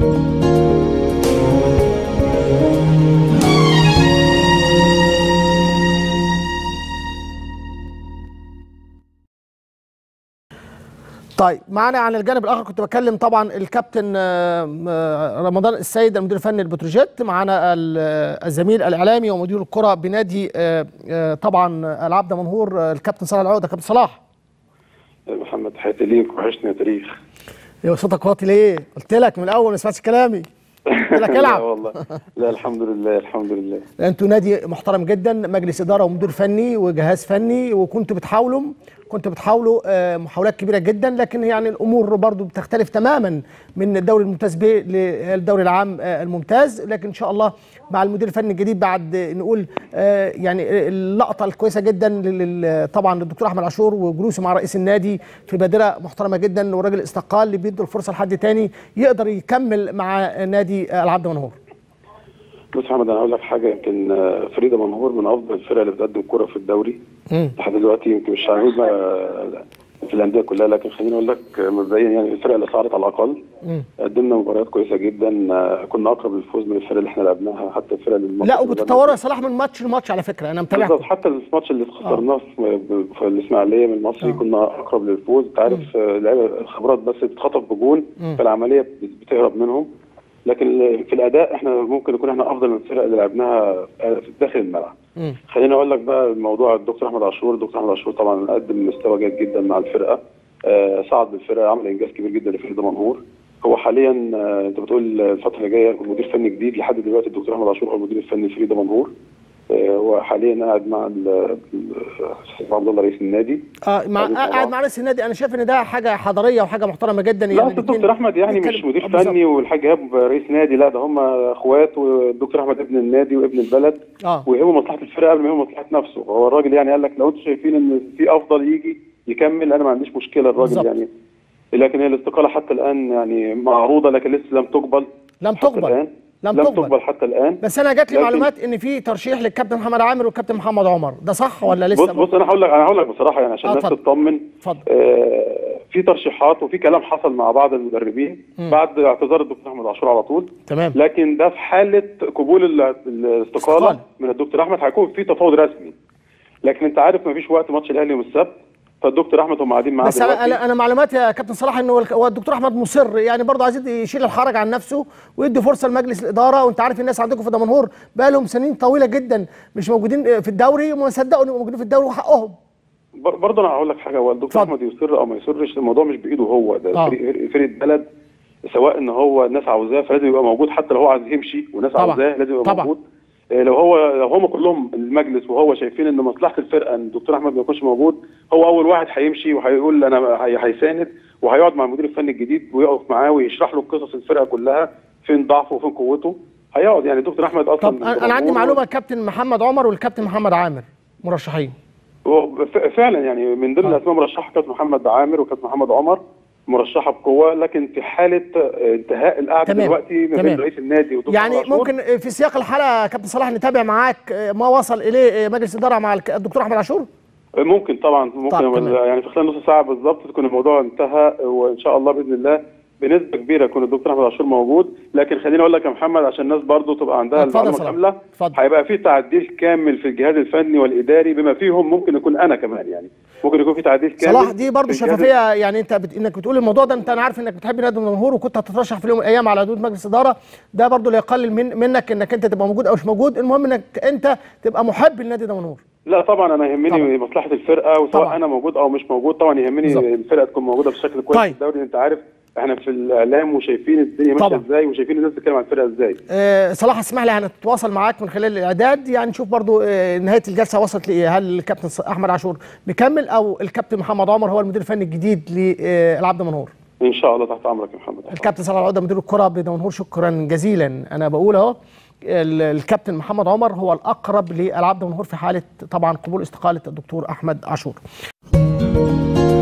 طيب معنا عن الجانب الاخر كنت بكلم طبعا الكابتن آه، آه، رمضان السيد المدير الفني لبتروجيت معنا ال- آه، الزميل الاعلامي ومدير الكره بنادي آه، آه، طبعا العاب دمنهور آه، الكابتن صلاح العوده كابتن صلاح محمد تحياتي ليك وحشني يا تاريخ يا صوتك واطي ليه؟ قلت لك من الاول ما سمعتش كلامي قلت لك لا العب والله لا الحمد لله الحمد لله انتوا نادي محترم جدا مجلس اداره ومدير فني وجهاز فني وكنتوا بتحاولوا كنتوا بتحاولوا آه، محاولات كبيره جدا لكن يعني الامور برضو بتختلف تماما من الدوري الممتاز ب للدوري العام آه، الممتاز لكن ان شاء الله مع المدير الفني الجديد بعد آه، نقول آه، يعني اللقطه الكويسه جدا لل- طبعا للدكتور احمد عاشور وجلوسه مع رئيس النادي في بادره محترمه جدا والراجل استقال اللي بيدوا الفرصه لحد تاني يقدر يكمل مع نادي آه، العاب دمنهور بص يا محمد انا هقول لك حاجه يمكن آه، فريده منهور من افضل الفرق اللي بتقدم كره في الدوري مم. لحد دلوقتي يمكن مش هنقول بقى في الانديه كلها لكن خليني اقول لك آه، مبدئيا يعني الفرق اللي صعدت على الاقل مم. قدمنا مباريات كويسه جدا آه، كنا اقرب للفوز من الفرق اللي احنا لعبناها حتى الفرق اللي الماتش لا اللي وبتطوروا يا صلاح من ماتش لماتش على فكره انا متابعكم بالظبط حتى الماتش اللي خسرناه في في الاسماعيليه من المصري كنا اقرب للفوز انت عارف آه، اللعيبه الخبرات بس بتتخطف بجون فالعمليه بت- بتهرب منهم لكن في الاداء احنا ممكن نكون احنا افضل من الفرق اللي لعبناها آه، في داخل الملعب مم. خليني اقول لك بقى موضوع الدكتور احمد عاشور الدكتور احمد عاشور طبعا قدم مستوى جيد جدا مع الفرقه آه، صعد بالفرقه عمل انجاز كبير جدا لفريق منهور هو حاليا آه، انت بتقول الفتره اللي جايه مدير فني جديد لحد دلوقتي الدكتور احمد عاشور هو المدير الفني لفريق دمنهور آه، هو حاليا قاعد مع ال- ال- عبد الله رئيس النادي اه مع قاعدين مع قاعد بعض. مع رئيس النادي انا شايف ان ده حاجه حضاريه وحاجه محترمه جدا لا يعني أصل الدكتور احمد يعني مش بيتكلم- مدير آه، بالظبط. فني والحاج ايهاب رئيس نادي لا ده هم اخوات والدكتور احمد ابن النادي وابن البلد اه ويهمه مصلحه الفرقه قبل ما يهمه مصلحه نفسه هو الراجل يعني قال لك لو انتم شايفين ان في افضل يجي يكمل انا ما عنديش مشكله الراجل بالظبط. يعني لكن هي الاستقاله حتى الان يعني معروضه لكن لسه لم تقبل لم حتى تقبل الان لم لم تقبل. تقبل حتى الان بس انا جات لي لكن- معلومات ان في ترشيح للكابتن محمد عامر والكابتن محمد عمر ده صح ولا لسه بص بص انا هقول لك انا هقول لك بصراحه يعني عشان آه، الناس اتفضل. تطمن اتفضل آه، في ترشيحات وفي كلام حصل مع بعض المدربين مم. بعد اعتذار الدكتور احمد عاشور على طول تمام لكن ده في حاله قبول ال- استقالة. الاستقاله من الدكتور احمد هيكون في تفاوض رسمي لكن انت عارف ما فيش وقت ماتش الاهلي يوم السبت فالدكتور احمد هم قاعدين معاه بس انا دلوقتي. انا انا معلومات يا كابتن صلاح انه الك- هو الدكتور احمد مصر يعني برضه عايز يدي- يشيل الحرج عن نفسه ويدي فرصه لمجلس الاداره وانت عارف الناس عندكم في دمنهور بقى لهم سنين طويله جدا مش موجودين في الدوري وما صدقوا انهم موجودين في الدوري وحقهم بر- برضه انا هقول لك حاجه هو الدكتور اتفضل. احمد يصر او ما يصرش الموضوع مش بايده هو ده آه. فريق فريق البلد سواء ان هو الناس عاوزاه فلازم يبقى موجود حتى لو هو عايز يمشي والناس طبعا. عاوزاه لازم يبقى طبعا. موجود آه، لو هو لو هم كلهم المجلس وهو شايفين ان مصلحه الفرقه ان الدكتور احمد ما يكونش موجود هو اول واحد هيمشي وهيقول انا هي- هيساند وهيقعد مع المدير الفني الجديد ويقف معاه ويشرح له قصص الفرقه كلها فين ضعفه وفين قوته هيقعد يعني الدكتور احمد اصلا طب انا أنا عندي معلومه الكابتن محمد عمر والكابتن محمد عامر مرشحين هو ف- فعلا يعني من ضمن آه. الاسماء مرشحه كانت محمد عامر وكانت محمد عمر مرشحه بقوه لكن في حاله آه، انتهاء القعده تمام. دلوقتي ما تمام. بين رئيس النادي والدكتور يعني عاشور. ممكن في سياق الحلقه يا كابتن صلاح نتابع معاك ما وصل اليه مجلس الاداره مع الك- الدكتور احمد عاشور ممكن طبعا ممكن طب، تمام. يعني في خلال نص ساعه بالظبط يكون الموضوع انتهى وان شاء الله باذن الله بنسبه كبيره يكون الدكتور احمد عاشور موجود لكن خليني اقول لك يا محمد عشان الناس برضو تبقى عندها اتفضل يا المعلومه صلاح. كامله اتفضل. هيبقى في تعديل كامل في الجهاز الفني والاداري بما فيهم ممكن يكون انا كمان يعني ممكن يكون في تعديل كامل صلاح دي برضو في الجهاز شفافيه يعني انت بت... انك بتقول الموضوع ده انت انا عارف انك بتحب نادي الجمهور وكنت هتترشح في يوم من الايام على حدود مجلس اداره ده برضو لا يقلل من... منك انك انت تبقى موجود او مش موجود المهم انك انت تبقى محب لنادي الجمهور لا طبعا انا يهمني طبعا. مصلحه الفرقه وسواء طبعا. انا موجود او مش موجود طبعا يهمني بالظبط. الفرقه تكون موجوده بشكل كويس طيب. في الدوري انت عارف احنا في الاعلام وشايفين الدنيا ماشيه طبعا. ازاي وشايفين الناس بتتكلم عن الفرقه ازاي آه صلاح اسمح لي هنتواصل معاك من خلال الاعداد يعني نشوف برضو آه نهايه الجلسه وصلت لايه هل الكابتن ص- احمد عاشور مكمل او الكابتن محمد عمر هو المدير الفني الجديد للعبد منهور ان شاء الله تحت امرك يا محمد الكابتن صلاح العوده مدير الكره بدمنهور شكرا جزيلا انا بقول اهو ال- الكابتن محمد عمر هو الاقرب لالعاب دمنهور في حاله طبعا قبول استقاله الدكتور احمد عاشور